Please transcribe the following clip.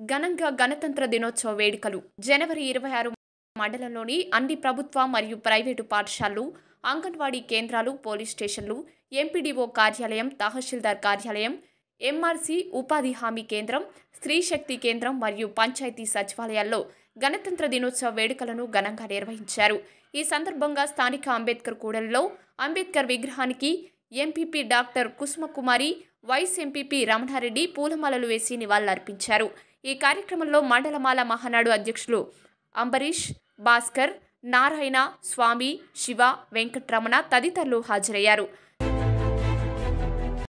ఘనంగా గణతంత్ర దినోత్సవ వేడుకలు జనవరి ఇరవై ఆరు మండలంలోని అన్ని ప్రభుత్వ మరియు ప్రైవేటు పాఠశాలలు అంగన్వాడీ కేంద్రాలు పోలీస్ స్టేషన్లు ఎంపీడీఓ కార్యాలయం తహసీల్దార్ కార్యాలయం ఎంఆర్సీ ఉపాధి హామీ కేంద్రం స్త్రీ శక్తి కేంద్రం మరియు పంచాయతీ సచివాలయాల్లో గణతంత్ర దినోత్సవ వేడుకలను ఘనంగా నిర్వహించారు ఈ సందర్భంగా స్థానిక అంబేద్కర్ కూడలిలో అంబేద్కర్ విగ్రహానికి MPP doctor Kusumakumari vice MPP Ramanareddy పూలమాలలు వేసి నివాళులర్పించారు ఈ కార్యక్రమంలో మండలమాల మహానాడు అధ్యక్షులు అంబరీష్ భాస్కర్ నారాయణ స్వామి శివ వెంకట్రమణ తదితరులు హాజరయ్యారు